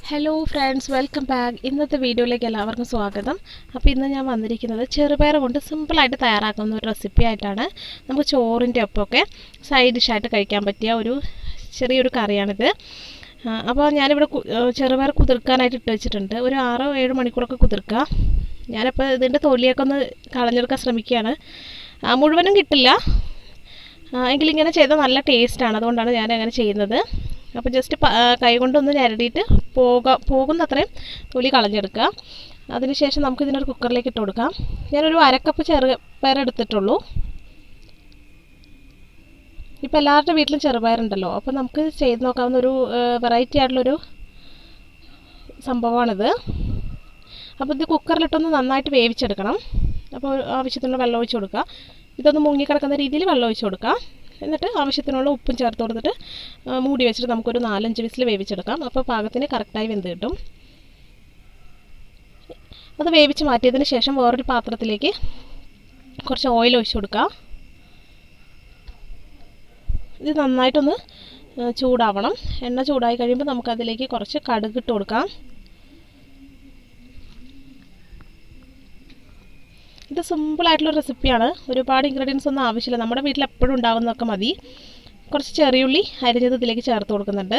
hello friends welcome back ഇന്നത്തെ വീഡിയോയിലേക്ക് എല്ലാവർക്കും സ്വാഗതം അപ്പോൾ ഇന്ന് ഞാൻ വന്നിരിക്കുന്നത് ചെറുപയർ കൊണ്ട് സിമ്പിളായിട്ട് തയ്യാറാക്കുന്ന ഒരു റെസിപ്പി ആയിട്ടാണ് നമുക്ക് ചോറിൻ്റെ ഒപ്പമൊക്കെ സൈഡ് ഡിഷായിട്ട് കഴിക്കാൻ പറ്റിയ ഒരു ചെറിയൊരു കറിയാണിത് ആ, അപ്പോൾ ഞാനിവിടെ കു- ഏ, ചെറുപയർ കുതിർക്കാനായിട്ട് ഇട്ട് വെച്ചിട്ടുണ്ട് ഒരു ആറോ ഏഴ് മണിക്കൂറൊക്കെ കുതിർക്കുക ഞാനിപ്പോൾ ഇതിൻ്റെ തൊലിയൊക്കെ ഒന്ന് കളഞ്ഞെടുക്കാൻ ശ്രമിക്കുകയാണ് ആ, മുഴുവനും കിട്ടില്ല ആ, എങ്കിലും ഇങ്ങനെ ചെയ്താൽ നല്ല ടേസ്റ്റാണ് അതുകൊണ്ടാണ് ഞാൻ അങ്ങനെ ചെയ്യുന്നത് അപ്പോൾ ജസ്റ്റ് കൈ കൊണ്ടൊന്ന് ഞരടിയിട്ട് പോക പോകുന്നത്രയും തൊലി കളഞ്ഞെടുക്കുക അതിനുശേഷം നമുക്ക് ഇതിനൊരു കുക്കറിലേക്ക് ഇട്ട് കൊടുക്കാം ഞാനൊരു അരക്കപ്പ് ചെറുപയർ എടുത്തിട്ടുള്ളൂ ഇപ്പോൾ എല്ലാവരുടെ വീട്ടിലും ചെറുപയറുണ്ടല്ലോ അപ്പോൾ നമുക്ക് ചെയ്ത് നോക്കാവുന്ന ഒരു വെറൈറ്റി ആയിട്ടുള്ളൊരു സംഭവമാണിത് അപ്പോൾ ഇത് കുക്കറിലിട്ടൊന്ന് നന്നായിട്ട് വേവിച്ചെടുക്കണം അപ്പോൾ ആവശ്യത്തിനുള്ള വെള്ളം ഒഴിച്ച് കൊടുക്കുക ഇതൊന്ന് മുങ്ങിക്കിടക്കുന്ന രീതിയിൽ വെള്ളം ഒഴിച്ച് കൊടുക്കുക എന്നിട്ട് ആവശ്യത്തിനുള്ള ഉപ്പും ചേർത്ത് കൊടുത്തിട്ട് ആ, മൂടി വെച്ചിട്ട് നമുക്കൊരു നാലഞ്ച് വിസിൽ വേവിച്ചെടുക്കാം അപ്പോൾ പാകത്തിന് കറക്റ്റായി വെന്ത് കിട്ടും അത് വേവിച്ച് മാറ്റിയതിന് ശേഷം വേറൊരു പാത്രത്തിലേക്ക് കുറച്ച് ഓയിൽ ഒഴിച്ച് കൊടുക്കുക ഇത് നന്നായിട്ടൊന്ന് ആ, ചൂടാവണം എണ്ണ ചൂടായി കഴിയുമ്പോൾ നമുക്കതിലേക്ക് കുറച്ച് കടുക് ഇട്ട് കൊടുക്കാം ഇത് സിമ്പിളായിട്ടുള്ള റെസിപ്പിയാണ് ഒരുപാട് ഇൻഗ്രീഡിയൻസ് ഒന്നും ആവശ്യമില്ല നമ്മുടെ വീട്ടിൽ എപ്പോഴും ഉണ്ടാകുന്നതൊക്കെ മതി കുറച്ച് ചെറിയുള്ളി അരിഞ്ഞത് ഇതിലേക്ക് ചേർത്ത് കൊടുക്കുന്നുണ്ട്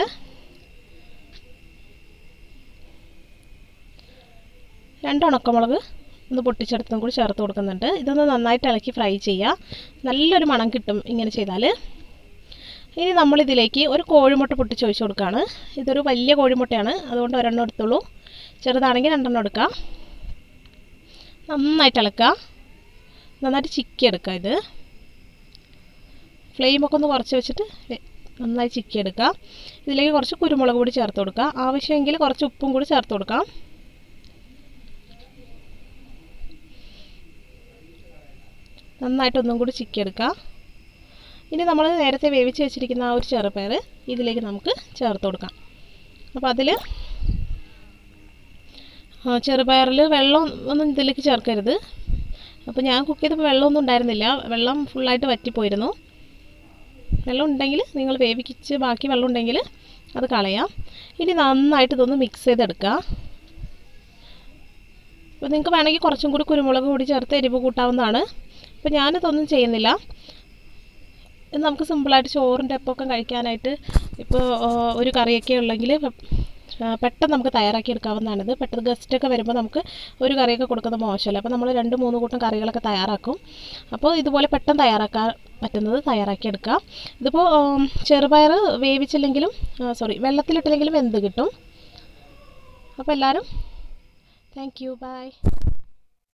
രണ്ട് ഉണക്കമുളക് ഒന്ന് പൊട്ടിച്ചെടുത്തും കൂടി ചേർത്ത് കൊടുക്കുന്നുണ്ട് ഇതൊന്ന് നന്നായിട്ട് ഇളക്കി ഫ്രൈ ചെയ്യുക നല്ലൊരു മണം കിട്ടും ഇങ്ങനെ ചെയ്താൽ ഇനി നമ്മളിതിലേക്ക് ഒരു കോഴിമുട്ട പൊട്ടിച്ച് ഒഴിച്ച് കൊടുക്കുകയാണ് ഇതൊരു വലിയ കോഴിമുട്ടയാണ് അതുകൊണ്ട് ഒരെണ്ണം എടുത്തോളൂ ചെറുതാണെങ്കിൽ രണ്ടെണ്ണം എടുക്കാം നന്നായിട്ട് ഇളക്കുക നന്നായിട്ട് ചിക്കി എടുക്കുക ഇത് ഫ്ലെയിമൊക്കെ ഒന്ന് കുറച്ച് വെച്ചിട്ട് വെ- നന്നായി ചിക്കി എടുക്കുക ഇതിലേക്ക് കുറച്ച് കുരുമുളക് പൊടി ചേർത്ത് കൊടുക്കുക ആവശ്യമെങ്കിൽ കുറച്ച് ഉപ്പും കൂടി ചേർത്ത് കൊടുക്കാം നന്നായിട്ട് ഒന്നും കൂടി ചിക്കി എടുക്കുക ഇനി നമ്മൾ നേരത്തെ വേവിച്ച് വെച്ചിരിക്കുന്ന ആ ഒരു ചെറുപയർ ഇതിലേക്ക് നമുക്ക് ചേർത്ത് കൊടുക്കാം അപ്പോൾ അതിൽ ആ, ചെറുപയറിൽ വെള്ളം ഒന്നും ഇതിലേക്ക് ചേർക്കരുത് അപ്പോൾ ഞാൻ കുക്ക് ചെയ്തപ്പോൾ വെള്ളമൊന്നും ഉണ്ടായിരുന്നില്ല വെള്ളം ഫുള്ളായിട്ട് വറ്റിപ്പോയിരുന്നു വെള്ളം ഉണ്ടെങ്കിൽ നിങ്ങൾ വേവിച്ച് ബാക്കി വെള്ളം ഉണ്ടെങ്കിൽ അത് കളയാം ഇനി നന്നായിട്ട് ഇതൊന്ന് മിക്സ് ചെയ്തെടുക്കുക അപ്പോൾ നിങ്ങൾക്ക് വേണമെങ്കിൽ കുറച്ചും കൂടി കുരുമുളക് കൂടി ചേർത്ത് എരിവ് കൂട്ടാവുന്നതാണ് അപ്പോൾ ഞാനിതൊന്നും ചെയ്യുന്നില്ല ഇത് നമുക്ക് സിമ്പിളായിട്ട് ചോറിൻ്റെ ഒപ്പമൊക്കെ കഴിക്കാനായിട്ട് ഇപ്പോൾ ആ, ഒരു കറിയൊക്കെ ഉള്ളെങ്കിൽ ആ, പെട്ടെന്ന് നമുക്ക് തയ്യാറാക്കി എടുക്കാവുന്നതാണിത് പെട്ടെന്ന് ഗസ്റ്റൊക്കെ വരുമ്പോൾ നമുക്ക് ഒരു കറിയൊക്കെ കൊടുക്കുന്നത് മോശമല്ല അപ്പോൾ നമ്മൾ രണ്ട് മൂന്ന് കൂട്ടം കറികളൊക്കെ തയ്യാറാക്കും അപ്പോൾ ഇതുപോലെ പെട്ടെന്ന് തയ്യാറാക്കാൻ പറ്റുന്നത് തയ്യാറാക്കി എടുക്കാം ഇതിപ്പോൾ ഉം, ചെറുപയർ വേവിച്ചില്ലെങ്കിലും സോറി വെള്ളത്തിലിട്ടില്ലെങ്കിലും വെന്ത് കിട്ടും അപ്പോൾ എല്ലാവരും താങ്ക് യു ബൈ